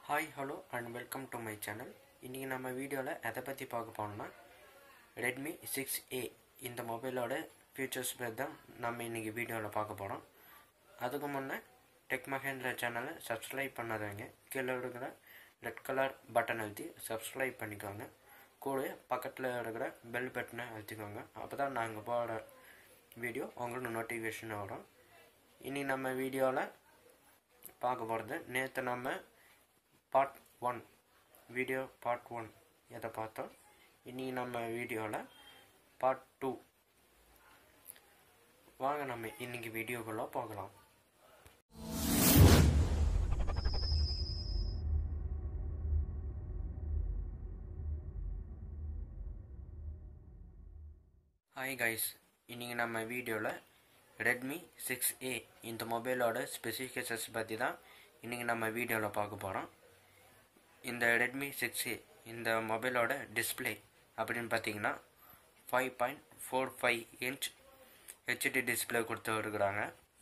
hi hello and welcome to my channel இன்றைக்கி நம்ம வீடியோவில் எதை பற்றி பார்க்க போனோம்னா ரெட்மி சிக்ஸ் ஏ இந்த மொபைலோட ஃபீச்சர்ஸ் பற்றி தான் நம்ம இன்றைக்கி வீடியோவில் பார்க்க போகிறோம் அதுக்கு முன்னே டெக் மகேந்திரா சேனலை சப்ஸ்கிரைப் பண்ணாதவங்க கீழே இருக்கிற ரெட் கலர் பட்டன் அழுத்தி சப்ஸ்கிரைப் பண்ணிக்கோங்க கூட பக்கத்தில் இருக்கிற பெல் பட்டனை அழுத்திக்கோங்க அப்போ தான் நாங்கள் போகிற வீடியோ உங்களுக்கு நோட்டிஃபிகேஷன் வரும் இனி நம்ம வீடியோவில் பார்க்க போகிறது நேற்று நம்ம part one video part one எதை பார்த்தோம் இனி நம்ம வீடியோவில் பார்ட் டூ வாங்க நம்ம இன்னைக்கு வீடியோக்குள்ளே போகலாம் ஹாய் கைஸ் இன்றைக்கி நம்ம வீடியோவில் ரெட்மி சிக்ஸ் ஏ இந்த மொபைலோட ஸ்பெசிஃபிகேஷன்ஸ் பற்றி தான் இன்றைக்கி நம்ம வீடியோவில் பார்க்க போகிறோம் இந்த ரெட்மி சிக்ஸ் ஏ இந்த மொபைலோட டிஸ்பிளே அப்படின்னு பார்த்தீங்கன்னா five point four five inch HD display கொடுத்து இருக்கிறாங்க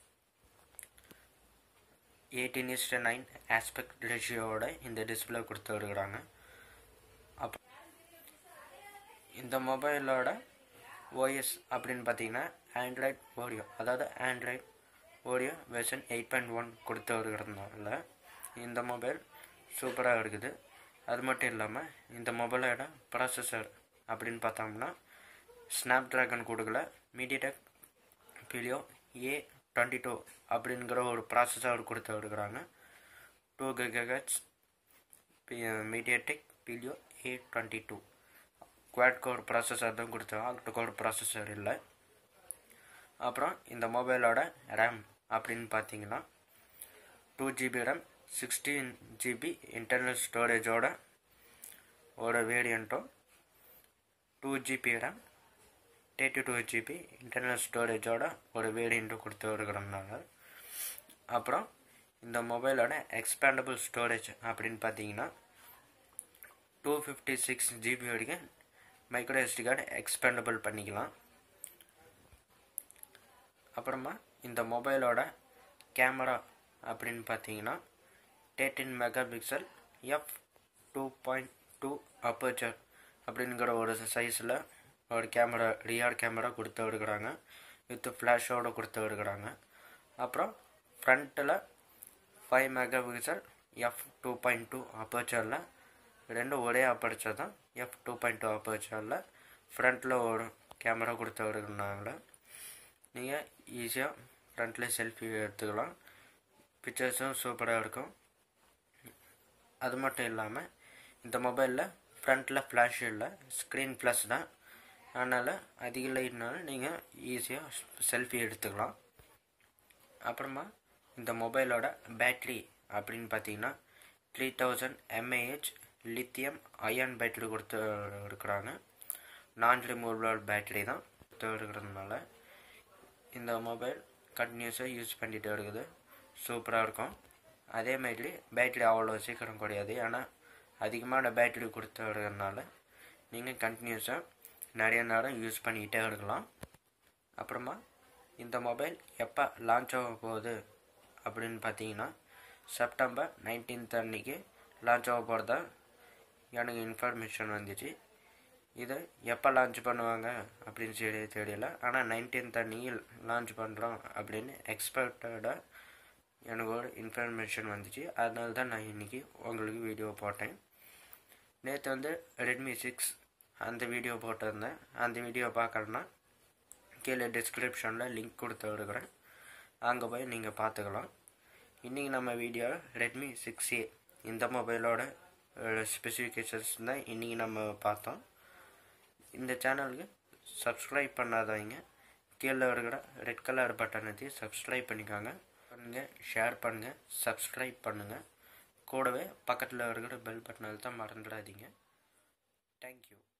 எயிட்டீன் இஸ்ட் நைன் ஆஸ்பெக்ட் ரேஷியோட இந்த டிஸ்பிளே கொடுத்து இருக்கிறாங்க அப் இந்த மொபைலோட ஓஎஸ் அப்படின்னு பார்த்தீங்கன்னா ஆண்ட்ராய்ட் ஓடியோ அதாவது Android Oreo version eight point one கொடுத்து இருக்கிறதுனால இந்த மொபைல் சூப்பராக இருக்குது அது மட்டும் இல்லாமல் இந்த மொபைலோட ப்ராசஸர் அப்படின்னு பார்த்தோம்னா ஸ்னாப் ட்ராகன் கொடுக்கல MediaTek Helio A twenty two அப்படிங்கிற ஒரு ப்ராசஸர் கொடுத்து இருக்கிறாங்க two gigahertz MediaTek Helio A twenty two quad core processor தான் கொடுத்தாங்க ஆக்டோ கோர் ப்ராசஸர் இல்லை அப்புறம் இந்த மொபைலோட ரேம் அப்படின்னு பார்த்தீங்கன்னா two GB RAM sixteen GB internal ஸ்டோரேஜோட ஒரு வேரியண்ட்டும் two GB RAM thirty two GB internal ஸ்டோரேஜோட ஒரு வேரியண்ட்டும் கொடுத்து இருக்கிறதுனால அப்புறம் இந்த மொபைலோட எக்ஸ்பேண்டபிள் ஸ்டோரேஜ் அப்படின்னு பார்த்தீங்கன்னா டூ ஃபிஃப்டி சிக்ஸ் ஜிபி வரைக்கும் மைக்ரோ எஸ்டி கார்டு எக்ஸ்பேண்டபிள் பண்ணிக்கலாம் அப்புறமா இந்த மொபைலோட கேமரா அப்படின்னு பார்த்தீங்கன்னா thirteen megapixel F two point two aperture அப்படிங்கிற ஒரு சைஸில் ஒரு கேமரா ரியர் கேமரா கொடுத்து இருக்கிறாங்க வித் ஃப்ளாஷோடு கொடுத்து இருக்கிறாங்க அப்புறம் ஃப்ரண்ட்டில் five megapixel F two point two அப்பர்ச்சரில் ரெண்டும் ஒரே அப்பர்ச்சர் தான் எஃப் டூ பாயிண்ட் டூ அப்பர்ச்சரில் ஃப்ரண்ட்டில் ஒரு கேமரா கொடுத்து இருக்கிறனால நீங்கள் ஈஸியாக ஃப்ரண்ட்டில் செல்ஃபி எடுத்துக்கலாம் பிக்சர்ஸும் சூப்பராக இருக்கும் அது மட்டும் இல்லாமல் இந்த மொபைலில் ஃப்ரண்ட்டில் ஃப்ளாஷ் இல்லை ஸ்க்ரீன் ப்ளஸ் தான் அதனால் அதிக லைட்னாலும் நீங்கள் ஈஸியாக செல்ஃபி எடுத்துக்கலாம் அப்புறமா இந்த மொபைலோட பேட்ரி அப்படின்னு பார்த்தீங்கன்னா three thousand mAh lithium ion battery கொடுத்து இருக்கிறாங்க நான் ரிமூவபிள் பேட்டரி தான் கொடுத்து இருக்கிறதுனால இந்த மொபைல் கண்டினியூஸாக யூஸ் பண்ணிகிட்டு இருக்குது சூப்பராக இருக்கும் அதே மாதிரி பேட்டரி அவ்வளோ சீக்கிரம் குறையாது ஆனால் அதிகமான பேட்டரி கொடுத்து இருக்கிறதுனால நீங்கள் கண்டினியூஸாக நிறைய நேரம் யூஸ் பண்ணிக்கிட்டே இருக்கலாம் அப்புறமா இந்த மொபைல் எப்போ லான்ச் ஆக போகுது அப்படின்னு பார்த்தீங்கன்னா செப்டம்பர் நைன்டீன்த் அன்னைக்கு லான்ச் ஆக போகிறதா எனக்கு இன்ஃபர்மேஷன் வந்துச்சு இதை எப்போ லான்ச் பண்ணுவாங்க அப்படின்னு சொல்லி தெரியல ஆனால் நைன்டீன்த் அன்னைக்கு லான்ச் பண்ணுறோம் அப்படின்னு எக்ஸ்பெக்டடாக எனக்கு ஒரு இன்ஃபர்மேஷன் வந்துச்சு அதனால தான் நான் இன்றைக்கி உங்களுக்கு வீடியோ போட்டேன் நேற்று வந்து ரெட்மி சிக்ஸ் அந்த வீடியோ போட்டிருந்தேன் அந்த வீடியோ பார்க்கலன்னா கீழே டிஸ்கிரிப்ஷனில் லிங்க் கொடுத்து விடுக்கிறேன் அங்கே போய் நீங்கள் பார்த்துக்கலாம் இன்றைக்கி நம்ம வீடியோ ரெட்மி சிக்ஸ் ஏ இந்த மொபைலோட ஸ்பெசிஃபிகேஷன்ஸ் தான் இன்றைக்கி நம்ம பார்த்தோம் இந்த சேனலுக்கு சப்ஸ்கிரைப் பண்ணாதவங்க கீழே இருக்கிற ரெட் கலர் பட்டனை சப்ஸ்கிரைப் பண்ணிக்கோங்க பண்ணுங்கள் ஷேர் பண்ணுங்கள் சப்ஸ்கிரைப் பண்ணுங்கள் கூடவே பக்கத்தில் இருக்கிற பெல் பட்டனை தான் மறந்துடாதீங்க தேங்க்யூ